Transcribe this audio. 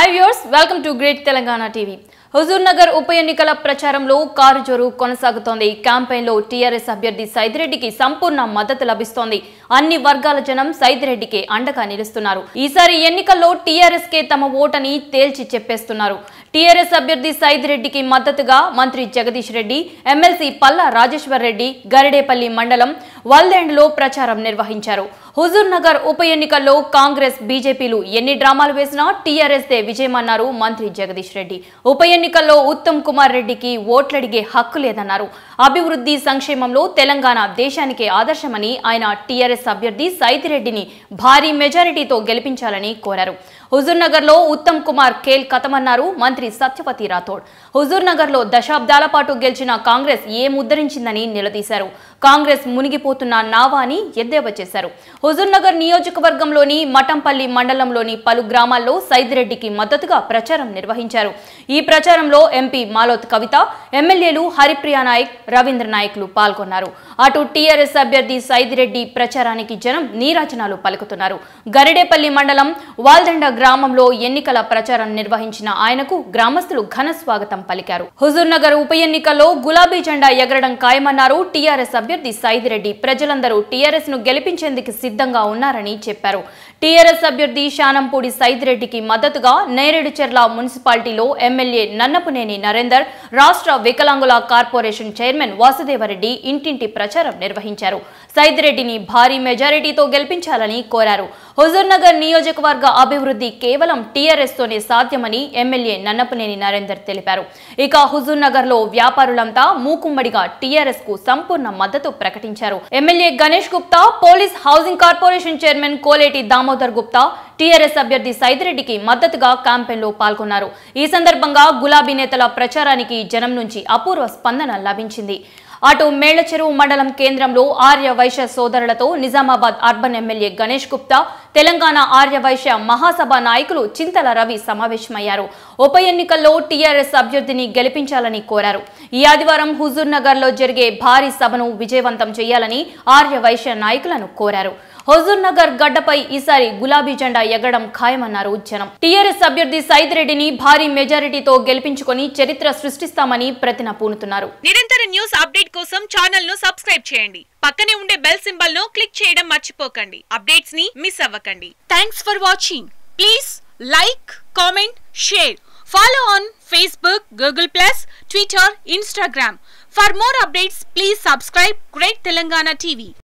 hi viewers welcome to great Telangana TV Huzurnagar ఉప ఎన్నికల ప్రచారంలో కారు జోరు కొనసాగుతోంది క్యాంపెయిన్లో టీఆర్ఎస్ అభ్యర్థి సైదిరెడ్డికి సంపూర్ణ మద్దతు లభిస్తోంది అన్ని వర్గాల జనం సైదిరెడ్డికి అండగా నిలుస్తున్నారు ఈసారి ఎన్నికల్లో టీఆర్ఎస్ కే తమ ఓటని తేల్చి చెప్పేస్తున్నారు టీఆర్ఎస్ అభ్యర్థి సైదిరెడ్డికి మద్దతుగా మంత్రి జగదీష్ రెడ్డి ఎమ్మెల్సీ పల్లా రాజేశ్వర్ రెడ్డి గరిడేపల్లి మండలం వల్దెండ్లో ప్రచారం నిర్వహించారు హుజూర్ నగర్ ఉప ఎన్నికల్లో కాంగ్రెస్ బీజేపీలు ఎన్ని డ్రామాలు వేసినా టీఆర్ఎస్ దే విజయమన్నారు మంత్రి జగదీష్ రెడ్డి ఉప ఎన్నికల్లో ఉత్తమ్ కుమార్ రెడ్డికి ఓట్లడిగే హక్కు లేదన్నారు అభివృద్ధి సంక్షేమంలో తెలంగాణ దేశానికే ఆదర్శమని ఆయన టీఆర్ఎస్ అభ్యర్థి సైతిరెడ్డిని భారీ మెజారిటీతో గెలిపించాలని కోరారు హుజూర్ నగర్ లో ఉత్తమ్ కుమార్ ఖేల్ కథమన్నారు మంత్రి సత్యవతి రాథోడ్ హుజూర్ నగర్ లో దశాబ్దాల పాటు గెలిచిన కాంగ్రెస్ ఏ ముద్దరించిందని నిలదీశారు కాంగ్రెస్ మునిగిపోతున్న నావా అని ఎద్దేవా చేశారు హుజూర్ నగర్ నియోజకవర్గంలోని మఠంపల్లి మండలంలోని పలు గ్రామాల్లో సైదిరెడ్డికి మద్దతుగా ప్రచారం నిర్వహించారు ఈ ప్రచారంలో ఎంపీ మాలోత్ కవిత ఎమ్మెల్యేలు హరిప్రియ నాయక్ రవీంద్ర నాయక్లు పాల్గొన్నారు అటు టీఆర్ఎస్ అభ్యర్థి సైదిరెడ్డి ప్రచారానికి జనం నీరాజనాలు పలుకుతున్నారు గరిడేపల్లి మండలం వాల్దండ గ్రామంలో ఎన్నికల ప్రచారం నిర్వహించిన ఆయనకు గ్రామస్తులు ఘన స్వాగతం పలికారు హుజూర్ నగర్ ఉప ఎన్నికల్లో గులాబీ జెండా ఎగరడం ఖాయమన్నారు టీఆర్ఎస్ అభ్యర్థి సైదిరెడ్డి ప్రజలందరూ టీఆర్ఎస్ ను గెలిపించేందుకు సిద్ధంగా ఉన్నారని చెప్పారు టీఆర్ఎస్ అభ్యర్థి శానంపూడి సైదిరెడ్డికి మద్దతుగా నేరేడుచెర్ల మున్సిపాలిటీలో ఎమ్మెల్యే నన్నపునేని నరేందర్ రాష్ట్ర వికలాంగుల కార్పొరేషన్ చైర్మన్ వాసుదేవరెడ్డి ఇంటింటి ప్రచారం నిర్వహించారు సైదిరెడ్డిని భారీ మెజారిటీతో గెలిపించాలని కోరారు హుజూర్ నగర్ నియోజకవర్గ అభివృద్ధి కేవలం టీఆర్ఎస్ తోనే సాధ్యమని ఎమ్మెల్యే నన్నపనేని నరేందర్ తెలిపారు ఇక హుజూర్ నగర్ లో వ్యాపారులంతా మూకుమ్మడిగా టీఆర్ఎస్ కు సంపూర్ణ మద్దతు ప్రకటించారు MLA Ganesh Gupta police housing corporation chairman Koleti Damodar Gupta TRS అభ్యర్థి సైదిరెడ్డికి మద్దతుగా క్యాంపెయిన్లో పాల్గొన్నారు ఈ సందర్భంగా గులాబీ నేతల ప్రచారానికి జనం నుంచి అపూర్వ స్పందన లభించింది అటు మేళ్లచెరువు మండలం కేంద్రంలో ఆర్య వైశ్య సోదరులతో నిజామాబాద్ అర్బన్ ఎమ్మెల్యే గణేష్ గుప్తా తెలంగాణ ఆర్య వైశ్య మహాసభ నాయకులు చింతల రవి సమావేశమయ్యారు ఉప ఎన్నికల్లో టీఆర్ఎస్ అభ్యర్థిని గెలిపించాలని కోరారు ఈ ఆదివారం హుజూర్ నగర్ లో జరిగే భారీ సభను విజయవంతం చేయాలని ఆర్య వైశ్య నాయకులను కోరారు హుజూర్ నగర్ గడ్డపై ఈసారి గులాబీ జెండా ఎగరడం ఖాయమన్నారు జనం టీఆర్ఎస్ అభ్యర్థి సైదిరెడ్డిని భారీ మెజారిటీతో గెలిపించుకొని చరిత్ర సృష్టిస్తామని ప్రతిన పూనుతున్నారు నిరంతర న్యూస్ అప్డేట్ కోసం ఛానల్ ను సబ్స్క్రైబ్ చేయండి పక్కనే ఉండే బెల్ సింబల్ ను క్లిక్ చేయడం మర్చిపోకండి అప్డేట్స్ ని మిస్ అవ్వకండి thanks for watching please like comment share follow on Facebook Google plus Twitter Instagram for more updates please subscribe great Telangana TV